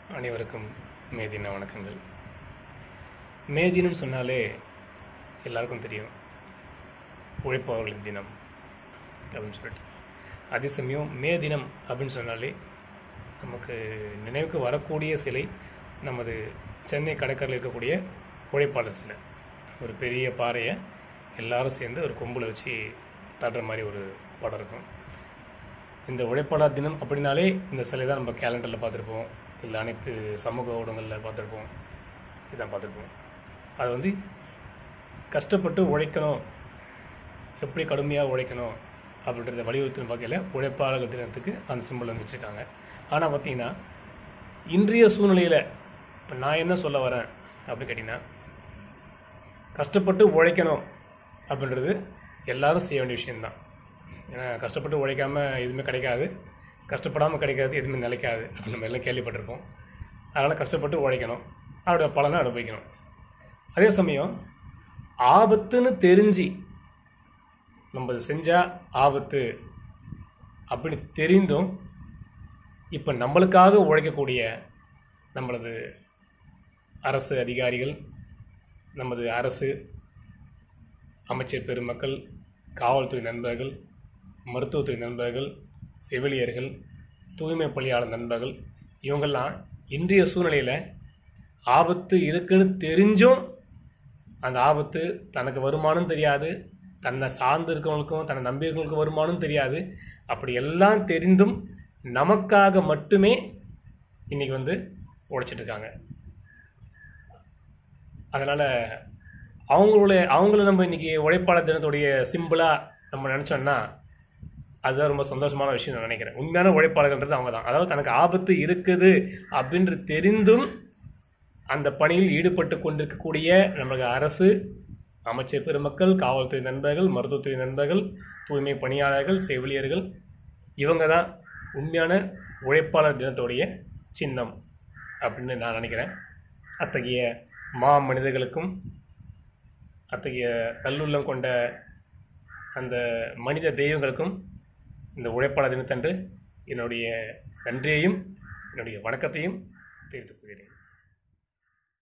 அனைவருக்கும் மே தின வணக்கங்கள் மே தினம் சொன்னாலே எல்லாருக்கும் தெரியும் உழைப்பவர்களின் தினம் அப்படின்னு சொல்லிட்டு அதே சமயம் மே தினம் அப்படின்னு சொன்னாலே நமக்கு நினைவுக்கு வரக்கூடிய சிலை நமது சென்னை கடற்கரையில் இருக்கக்கூடிய உழைப்பாளர் சிலை ஒரு பெரிய பாறையை எல்லாரும் சேர்ந்து ஒரு கொம்பில் வச்சு தட்டுற மாதிரி ஒரு படம் இருக்கும் இந்த உழைப்பாளர் தினம் அப்படின்னாலே இந்த சிலை தான் நம்ம கேலண்டரில் பார்த்துருப்போம் இல்லை அனைத்து சமூக ஊடகங்களில் பார்த்துருப்போம் இதான் பார்த்துருப்போம் அது வந்து கஷ்டப்பட்டு உழைக்கணும் எப்படி கடுமையாக உழைக்கணும் அப்படின்றத வலியுறுத்தும் வகையில் உழைப்பாளர்கள் தினத்துக்கு அந்த சிம்பிள் வந்து வச்சுருக்காங்க ஆனால் பார்த்தீங்கன்னா இன்றைய சூழ்நிலையில் இப்போ நான் என்ன சொல்ல வரேன் அப்படின்னு கேட்டிங்கன்னா கஷ்டப்பட்டு உழைக்கணும் அப்படின்றது எல்லாரும் செய்ய வேண்டிய விஷயம்தான் ஏன்னா கஷ்டப்பட்டு உழைக்காமல் எதுவுமே கிடைக்காது கஷ்டப்படாமல் கிடைக்காது எதுவுமே நிலைக்காது அப்படின்னு நம்ம எல்லாம் கேள்விப்பட்டிருப்போம் அதனால் கஷ்டப்பட்டு உழைக்கணும் அதோட பலனை அனுபவிக்கணும் அதே சமயம் ஆபத்துன்னு தெரிஞ்சு நம்ம இது செஞ்சால் ஆபத்து அப்படின்னு தெரிந்தும் இப்போ நம்மளுக்காக உழைக்கக்கூடிய நம்மளது அரசு அதிகாரிகள் நமது அரசு அமைச்சர் பெருமக்கள் காவல்துறை நண்பர்கள் மருத்துவத்துறை நண்பர்கள் செவிலியர்கள் தூய்மை பணியாளர் நண்பர்கள் இவங்கெல்லாம் இன்றைய சூழ்நிலையில் ஆபத்து இருக்குன்னு தெரிஞ்சும் அந்த ஆபத்து தனக்கு வருமானம் தெரியாது தன்னை சார்ந்து இருக்கவங்களுக்கும் தன்னை நம்பியிருக்கவங்களுக்கும் வருமானம் தெரியாது அப்படி எல்லாம் தெரிந்தும் நமக்காக மட்டுமே இன்னைக்கு வந்து உழைச்சிட்டு இருக்காங்க அதனால் அவங்களுடைய அவங்கள நம்ம இன்னைக்கு உழைப்பாளர் தினத்துடைய சிம்பிளாக நம்ம நினச்சோன்னா அதுதான் ரொம்ப சந்தோஷமான விஷயம் நான் நினைக்கிறேன் உண்மையான உழைப்பாளர்கள்ன்றது அவங்க தான் அதாவது தனக்கு ஆபத்து இருக்குது அப்படின்று தெரிந்தும் அந்த பணியில் ஈடுபட்டு கொண்டிருக்கக்கூடிய நமக்கு அரசு அமைச்சர் பெருமக்கள் காவல்துறை நண்பர்கள் மருத்துவத்துறை நண்பர்கள் தூய்மை பணியாளர்கள் செவிலியர்கள் இவங்க தான் உண்மையான உழைப்பாளர் தினத்துடைய சின்னம் அப்படின்னு நான் நினைக்கிறேன் அத்தகைய மா மனிதர்களுக்கும் அத்தகைய நல்லுள்ளம் கொண்ட அந்த மனித தெய்வங்களுக்கும் இந்த உழைப்பாளர் தினத்தன்று என்னுடைய நன்றியையும் என்னுடைய வணக்கத்தையும் தெரிவித்துக் கொள்கிறேன்